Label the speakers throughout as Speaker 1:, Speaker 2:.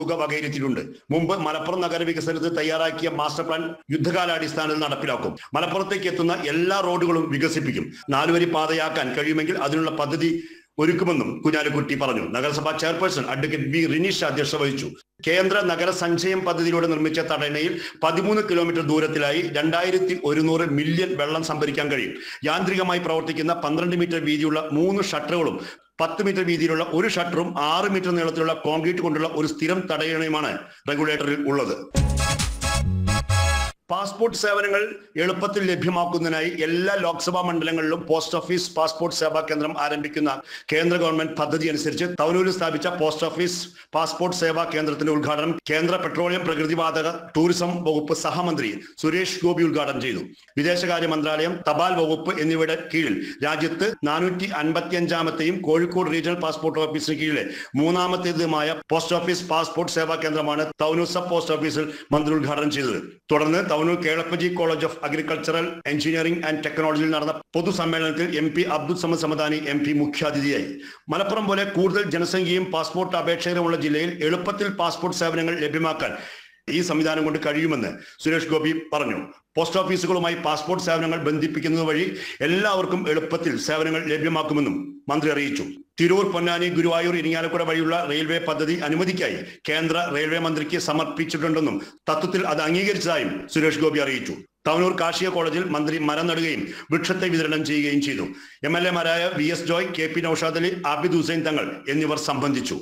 Speaker 1: തുക വകയിരുത്തിയിട്ടുണ്ട് മുമ്പ് മലപ്പുറം നഗര വികസനത്തിന് തയ്യാറാക്കിയ മാസ്റ്റർ പ്ലാൻ യുദ്ധകാലാടിസ്ഥാനത്തിൽ നടപ്പിലാക്കും മലപ്പുറത്തേക്ക് എത്തുന്ന എല്ലാ റോഡുകളും വികസിപ്പിക്കും നാലുവരി പാതയാക്കാൻ കഴിയുമെങ്കിൽ അതിനുള്ള പദ്ധതി ഒരുക്കുമെന്നും കുഞ്ഞാലിക്കുട്ടി പറഞ്ഞു നഗരസഭാ ചെയർപേഴ്സൺ അഡ്വക്കേറ്റ് ബി റിനീഷ് അധ്യക്ഷത വഹിച്ചു കേന്ദ്ര നഗര സഞ്ചയം പദ്ധതിയിലൂടെ നിർമ്മിച്ച തടയണയിൽ പതിമൂന്ന് കിലോമീറ്റർ ദൂരത്തിലായി രണ്ടായിരത്തി ഒരുന്നൂറ് മില്യൺ വെള്ളം സംഭരിക്കാൻ കഴിയും യാന്ത്രികമായി പ്രവർത്തിക്കുന്ന പന്ത്രണ്ട് മീറ്റർ വീതിയുള്ള മൂന്ന് ഷട്ടറുകളും പത്ത് മീറ്റർ വീതിയിലുള്ള ഒരു ഷട്ടറും ആറ് മീറ്റർ നീളത്തിലുള്ള കോൺക്രീറ്റ് കൊണ്ടുള്ള ഒരു സ്ഥിരം തടയണയുമാണ് റെഗുലേറ്ററിൽ ഉള്ളത് പാസ്പോർട്ട് സേവനങ്ങൾ എളുപ്പത്തിൽ ലഭ്യമാക്കുന്നതിനായി എല്ലാ ലോക്സഭാ മണ്ഡലങ്ങളിലും പോസ്റ്റ് ഓഫീസ് പാസ്പോർട്ട് സേവാ കേന്ദ്രം ആരംഭിക്കുന്ന കേന്ദ്ര ഗവൺമെന്റ് പദ്ധതി അനുസരിച്ച് തവനൂരിൽ സ്ഥാപിച്ച പോസ്റ്റ് ഓഫീസ് പാസ്പോർട്ട് സേവാ കേന്ദ്രത്തിന്റെ ഉദ്ഘാടനം കേന്ദ്ര പെട്രോളിയം പ്രകൃതിവാതക ടൂറിസം വകുപ്പ് സഹമന്ത്രി സുരേഷ് ഗോപി ഉദ്ഘാടനം ചെയ്തു വിദേശകാര്യ മന്ത്രാലയം തപാൽ വകുപ്പ് എന്നിവയുടെ കീഴിൽ രാജ്യത്ത് നാനൂറ്റി അൻപത്തി അഞ്ചാമത്തെയും കോഴിക്കോട് റീജിയണൽ പാസ്പോർട്ട് ഓഫീസിന് കീഴിലെ മൂന്നാമത്തേതുമായ പോസ്റ്റ് ഓഫീസ് പാസ്പോർട്ട് സേവാ കേന്ദ്രമാണ് തവനൂർ സബ് പോസ്റ്റ് ഓഫീസിൽ മന്ത്രി ഉദ്ഘാടനം ചെയ്തത് തുടർന്ന് Tavanur Kelappaji college of agricultural engineering and ടെക്നോളജിയിൽ നടന്ന പൊതുസമ്മേളനത്തിൽ M P Abdul Samad Samadani M P മുഖ്യാതിഥിയായി മലപ്പുറം പോലെ കൂടുതൽ ജനസംഖ്യയും പാസ്പോർട്ട് അപേക്ഷകരുമുള്ള ജില്ലയിൽ എളുപ്പത്തിൽ പാസ്പോർട്ട് സേവനങ്ങൾ ലഭ്യമാക്കാൻ ഈ സംവിധാനം കൊണ്ട് കഴിയുമെന്ന് സുരേഷ് ഗോപി പറഞ്ഞു പോസ്റ്റ് ഓഫീസുകളുമായി പാസ്പോർട്ട് സേവനങ്ങൾ ബന്ധിപ്പിക്കുന്നത് വഴി എല്ലാവർക്കും എളുപ്പത്തിൽ സേവനങ്ങൾ ലഭ്യമാക്കുമെന്നും മന്ത്രി അറിയിച്ചു തിരൂർ പൊന്നാനി ഗുരുവായൂർ ഇരിങ്ങാലക്കുട വഴിയുള്ള റെയിൽവേ പദ്ധതി അനുമതിക്കായി കേന്ദ്ര റെയിൽവേ മന്ത്രിക്ക് സമർപ്പിച്ചിട്ടുണ്ടെന്നും തത്വത്തിൽ അത് അംഗീകരിച്ചതായും സുരേഷ് ഗോപി അറിയിച്ചു തവനൂർ കാർഷിക കോളേജിൽ മന്ത്രി മരം നടുകയും വൃക്ഷത്തെ വിതരണം ചെയ്യുകയും ചെയ്തു എം എൽ എമാരായ V S Joy K P Naushad Ali Abid Hussain Thangal എന്നിവർ സംബന്ധിച്ചു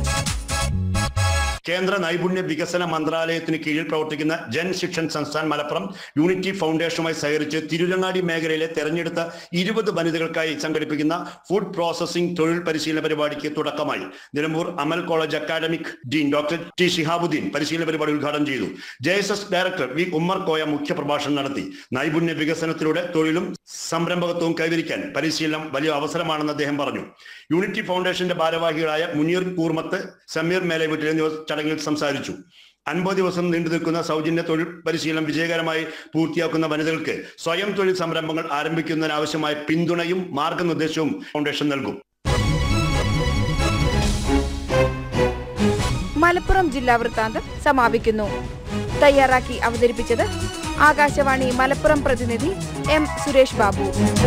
Speaker 1: കേന്ദ്ര നൈപുണ്യ വികസന മന്ത്രാലയത്തിന് കീഴിൽ പ്രവർത്തിക്കുന്ന ജൻ ശിക്ഷൻ സംസ്ഥാൻ മലപ്പുറം യൂണിറ്റി ഫൗണ്ടേഷനുമായി സഹകരിച്ച് തിരുരങ്ങാടി മേഖലയിലെ തെരഞ്ഞെടുത്ത ഇരുപത് വനിതകൾക്കായി സംഘടിപ്പിക്കുന്ന ഫുഡ് പ്രോസസിംഗ് തൊഴിൽ പരിശീലന പരിപാടിക്ക് തുടക്കമായി Nilambur Amal college academic dean doctor T Shihabuddin പരിശീലന പരിപാടി ഉദ്ഘാടനം ചെയ്തു J S S director V Ummer Koya മുഖ്യപ്രഭാഷണം നടത്തി നൈപുണ്യ വികസനത്തിലൂടെ തൊഴിലും സംരംഭകത്വവും കൈവരിക്കാൻ പരിശീലനം വലിയ അവസരമാണെന്ന് അദ്ദേഹം പറഞ്ഞു യൂണിറ്റി ഫൗണ്ടേഷന്റെ ഭാരവാഹികളായ മുനീർ കൂർമത്ത് സമീർ മേലവീട്ടിൽ എന്നിവർ ചടങ്ങിൽ സംസാരിച്ചു അൻപത് ദിവസം നീണ്ടു നിൽക്കുന്ന സൗജന്യ തൊഴിൽ പരിശീലനം വിജയകരമായി പൂർത്തിയാക്കുന്ന വനിതകൾക്ക് സ്വയം തൊഴിൽ സംരംഭങ്ങൾ ആരംഭിക്കുന്നതിനാവശ്യമായ പിന്തുണയും മാർഗനിർദ്ദേശവും ഫൗണ്ടേഷൻ നൽകും
Speaker 2: മലപ്പുറം ജില്ലാ വൃത്താന്തം സമാപിക്കുന്നു തയ്യാറാക്കി അവതരിപ്പിച്ചത് ആകാശവാണി മലപ്പുറം പ്രതിനിധി എം സുരേഷ് ബാബു